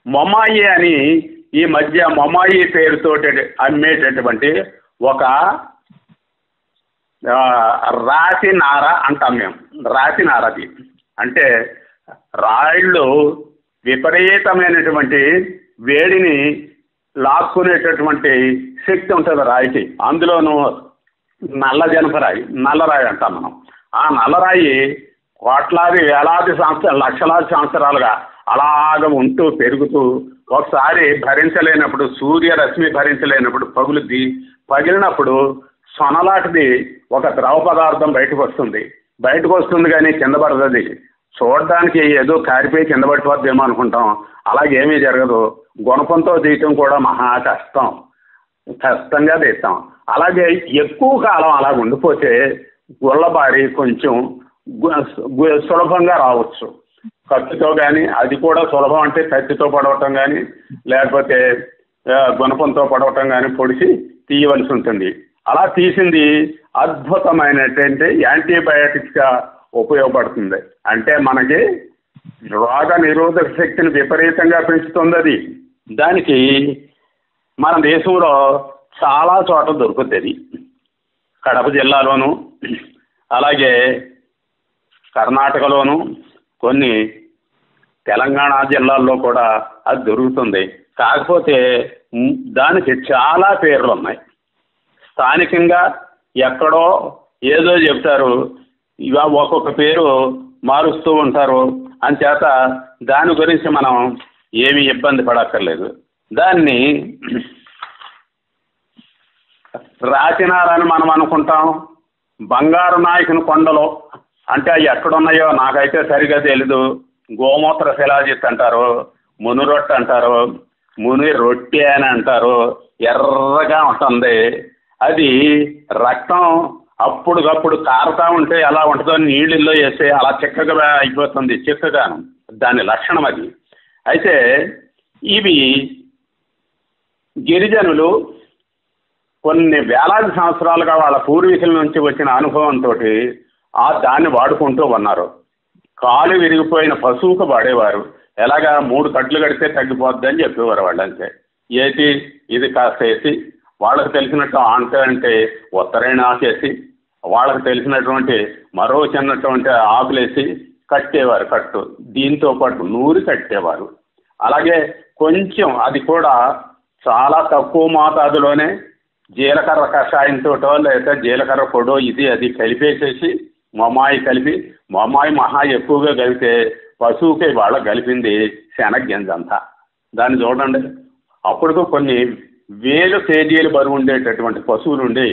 మొమాయి అని ఈ మధ్య మొమాయి పేరుతోటి అమ్మేటటువంటి ఒక ఆ, రాతి నార అంటాం మేము రాతి నారది అంటే రాళ్ళు విపరీతమైనటువంటి వేడిని లాక్కునేటటువంటి శక్తి ఉంటుంది రాయికి అందులోనూ నల్ల జనపరాయి నల్లరాయి అంటాం మనం ఆ నల్లరాయి కోట్లాది వేలాది సంవత్సరాలు లక్షలాది సంవత్సరాలుగా అలాగ ఉంటూ పెరుగుతూ ఒకసారి భరించలేనప్పుడు సూర్యరశ్మి భరించలేనప్పుడు పగులుద్ది పగిలినప్పుడు సొనలాంటిది ఒక ద్రవ పదార్థం బయటకు వస్తుంది బయటకు వస్తుంది కానీ కింద పడుతుంది చూడడానికి ఏదో కారిపోయి కింద పడిపోద్దేమో అనుకుంటాం అలాగేమీ జరగదు గుణపంతో తీయటం కూడా మహా కష్టం కష్టంగా తీస్తాం అలాగే ఎక్కువ కాలం అలా ఉండిపోతే గుళ్ళబారి కొంచెం గు- గు- సులభంగా రావచ్చు కత్తితో కానీ అది కూడా సులభం అంటే కత్తితో పడవటం కానీ లేకపోతే ఆ, గుణపంతో పడవటం కానీ పొడిచి తీయవలసి ఉంటుంది అలా తీసింది అద్భుతమైనటువంటి యాంటీబయాటిక్స్గా ఉపయోగపడుతుంది అంటే మనకి రోగ నిరోధక శక్తిని విపరీతంగా పెంచుతుంది అది దానికి మన దేశంలో చాలా చోట్ల దొరుకుతుంది కడప జిల్లాలోను అలాగే కర్ణాటకలోను కొన్ని తెలంగాణ జిల్లాల్లో కూడా అది దొరుకుతుంది కాకపోతే మ్, దానికి చాలా పేర్లు ఉన్నాయి స్థానికంగా ఎక్కడో ఏదో చెప్తారు ఇవ ఒక్కొక్క పేరు మారుస్తూ ఉంటారు అంచేత దాని గురించి మనం ఏమీ ఇబ్బంది పడక్కర్లేదు దాన్ని రాచినారని మనం అనుకుంటాం బంగారు నాయకుని కొండలు అంటే అవి ఎక్కడున్నాయో నాకైతే సరిగా తెలీదు గోమూత్ర శిలాజిత్ అంటారు ముని రొట్టె అంటారు ముని రొట్టె అని అంటారు ఎర్రగా ఉంటుంది అది రక్తం అప్పుడుకప్పుడు కారుతా ఉంటే ఎలా ఉంటుందో నీళ్ళల్లో వేస్తే అలా చిక్కగా అయిపోతుంది చిక్కగాను దాని లక్షణం అది అయితే ఇవి గిరిజనులు కొన్ని వేలాది సంవత్సరాలుగా వాళ్ళ పూర్వీకుల నుంచి వచ్చిన అనుభవంతో ఆ దాన్ని వాడుకుంటూ ఉన్నారు కాలు విరిగిపోయిన పశువుకు వాడేవారు ఎలాగా మూడు కట్లు కడితే తగ్గిపోద్ది అని చెప్పేవారు వాళ్ళు అంతే ఏటి ఇది కాస్త వేసి వాళ్ళకి తెలిసినట్టు ఆంట అంటే ఉత్తరైన ఆకేసి వాళ్ళకి తెలిసినటువంటి మరో చిన్నటువంటి ఆకులేసి కట్టేవారు కట్టు దీంతో పాటు నూరి కట్టేవారు అలాగే కొంచెం అది కూడా చాలా తక్కువ మోతాదులోనే జీలకర్ర కషాయంతోటో లేదా జీలకర్ర పొడో ఇది అది కలిపేసేసి మొమ్మాయి కలిపి మొమ్మాయి మహా ఎక్కువగా కలిపితే పశువుకి వాళ్ళ కలిపింది శనగ్గింజ అంతా దాన్ని చూడండి అప్పటికు కొన్ని వేలు కేజీలు బరువు ఉండేటటువంటి పశువులు ఉండేవి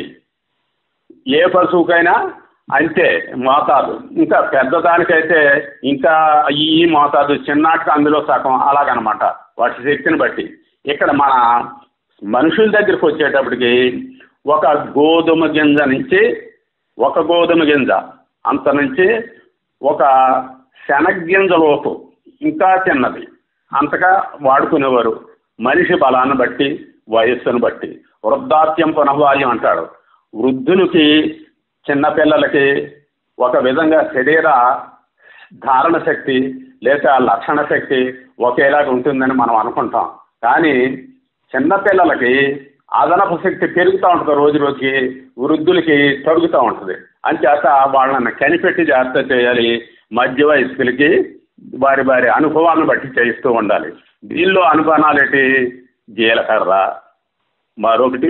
ఏ పశువుకైనా అంతే మోతాదు ఇంకా పెద్దదానికైతే ఇంకా ఈ మోతాదు చిన్నాటికి అందులో సగం అలాగనమాట వాటి శక్తిని బట్టి ఇక్కడ మన మనుషుల దగ్గరికి వచ్చేటప్పటికి ఒక గోధుమ గింజ నుంచి ఒక గోధుమ గింజ అంత నుంచి ఒక శనగ్గింజ లోపు ఇంకా చిన్నది అంతగా వాడుకునేవారు మనిషి బలాన్ని బట్టి వయస్సును బట్టి వృద్ధాప్యం పునఃవాయం అంటాడు వృద్ధులకి చిన్నపిల్లలకి ఒక విధంగా శరీర ధారణ శక్తి లేదా లక్షణ శక్తి ఒకేలాగా ఉంటుందని మనం అనుకుంటాం కానీ చిన్నపిల్లలకి అదనపు శక్తి పెరుగుతూ ఉంటుంది రోజు రోజుకి వృద్ధులకి తరుగుతూ ఉంటుంది అంచేత వాళ్ళని కనిపెట్టి జాగ్రత్త చేయాలి మధ్య వయస్కులకి వారి వారి అనుభవాన్ని బట్టి చేయిస్తూ ఉండాలి దీనిలో అనుమానాలు ఏంటి జీలకర్ర మరొకటి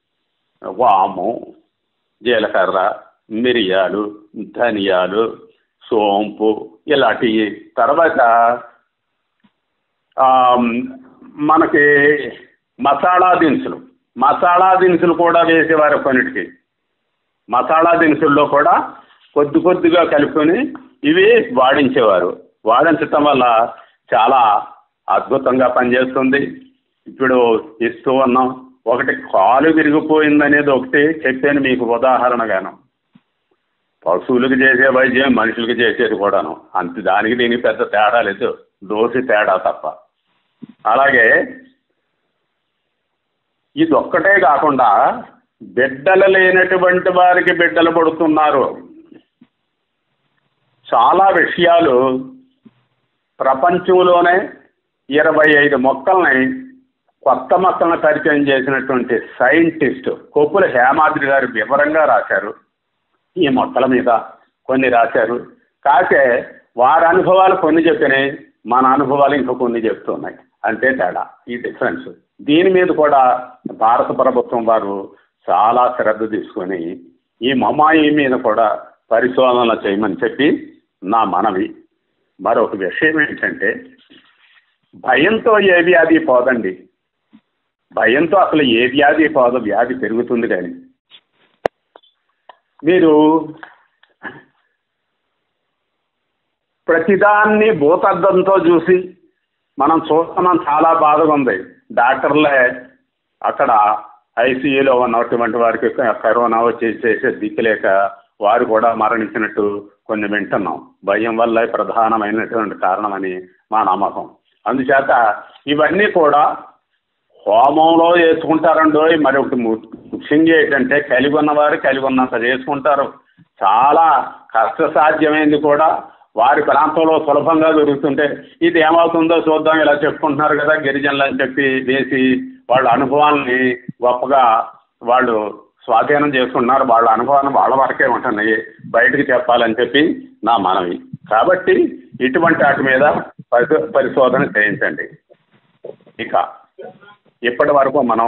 వాము జీలకర్ర మిరియాలు ధనియాలు సోంపు ఇలాంటివి తర్వాత ఆ, మనకి మసాలా దినుసులు మసాలా దినుసులు కూడా వేసేవారు కొన్నిటికి మసాలా దినుసుల్లో కూడా కొద్ది కొద్దిగా కలుపుకొని ఇవి వాడించేవారు వాడించటం వల్ల చాలా అద్భుతంగా పనిచేస్తుంది ఇప్పుడు ఇస్తూ ఉన్నాం ఒకటి కాలు విరిగిపోయిందనేది ఒకటి చెప్పాను మీకు ఉదాహరణగాను పశువులకు చేసే వైద్యం మనుషులకు చేసేది కూడాను అంత దానికి దీనికి పెద్ద తేడా లేదు దోసి తేడా తప్ప అలాగే ఇది ఒక్కటే కాకుండా బిడ్డలు లేనటువంటి వారికి బిడ్డలు పడుతున్నారు చాలా విషయాలు ప్రపంచంలోనే ఇరవై ఐదు మొక్కల్ని కొత్త మొక్కలను పరిచయం చేసినటువంటి సైంటిస్ట్ కొప్పుల హేమాద్రి గారు వివరంగా రాశారు ఈ మొక్కల మీద కొన్ని రాశారు కాకే వారి అనుభవాలు కొన్ని చెప్పినాయి మన అనుభవాలు ఇంకా కొన్ని చెప్తున్నాయి అంతే తేడా ఈ డిఫరెన్స్ దీని మీద కూడా భారత ప్రభుత్వం వారు చాలా శ్రద్ధ తీసుకొని ఈ మమాయి మీద కూడా పరిశోధనలు చేయమని చెప్పి నా మనవి మరొక విషయం ఏంటంటే భయంతో ఏ వ్యాధి పోదండి భయంతో అసలు ఏ వ్యాధి పోదు వ్యాధి పెరుగుతుంది కానీ మీరు ప్రతిదాన్ని భూతద్దంతో చూసి మనం చూస్తున్నాం చాలా బాధగా ఉంది డాక్టర్లే అక్కడ ఐసీయూలో ఉన్నటువంటి వారికి కరోనా వచ్చేసేసే దిక్కులేక వారు కూడా మరణించినట్టు కొన్ని వింటున్నాం భయం వల్ల ప్రధానమైనటువంటి కారణమని మా నమ్మకం అందుచేత ఇవన్నీ కూడా హోమంలో వేసుకుంటారండో మరి ఒకటి ముఖ్యంగా ఏంటంటే కలిగి ఉన్నవారు కలిగి ఉన్నంత చేసుకుంటారు చాలా కష్టసాధ్యమైంది కూడా వారి ప్రాంతంలో సులభంగా దొరుకుతుంటే ఇది ఏమవుతుందో చూద్దాం ఇలా చెప్పుకుంటున్నారు కదా గిరిజనులు అని చెప్పి వేసి వాళ్ళ అనుభవాల్ని గొప్పగా వాళ్ళు స్వాధీనం చేసుకుంటున్నారు వాళ్ళ అనుభవాన్ని వాళ్ళ వరకే ఉంటున్నాయి బయటకు చెప్పాలని చెప్పి నా మనవి కాబట్టి ఇటువంటి వాటి మీద పరిశో పరిశోధన చేయించండి ఇక ఇప్పటి వరకు మనం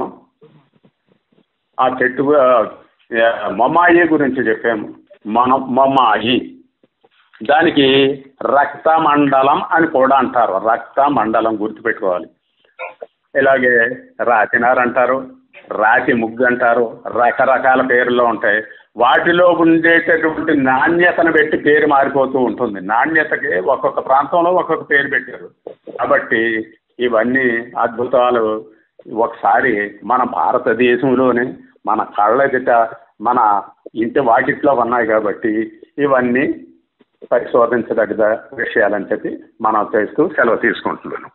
ఆ చెట్టు మొమ్మాయి గురించి చెప్పాము మనం మొమ్మాయి దానికి రక్త మండలం అని కూడా అంటారు రక్త మండలం గుర్తుపెట్టుకోవాలి ఇలాగే రాతినారు అంటారు రాతి ముగ్గు అంటారు రకరకాల పేర్లు ఉంటాయి వాటిలో ఉండేటటువంటి నాణ్యతను పెట్టి పేరు మారిపోతూ ఉంటుంది నాణ్యతకి ఒక్కొక్క ప్రాంతంలో ఒక్కొక్క పేరు పెట్టారు కాబట్టి ఇవన్నీ అద్భుతాలు ఒకసారి మన భారతదేశంలోనే మన కళ్ళెదుట మన ఇంటి వాకిట్లో ఉన్నాయి కాబట్టి ఇవన్నీ పరిశోధించదగ్గ విషయాలని చెప్పి మనం చేస్తూ సెలవు తీసుకుంటున్నాను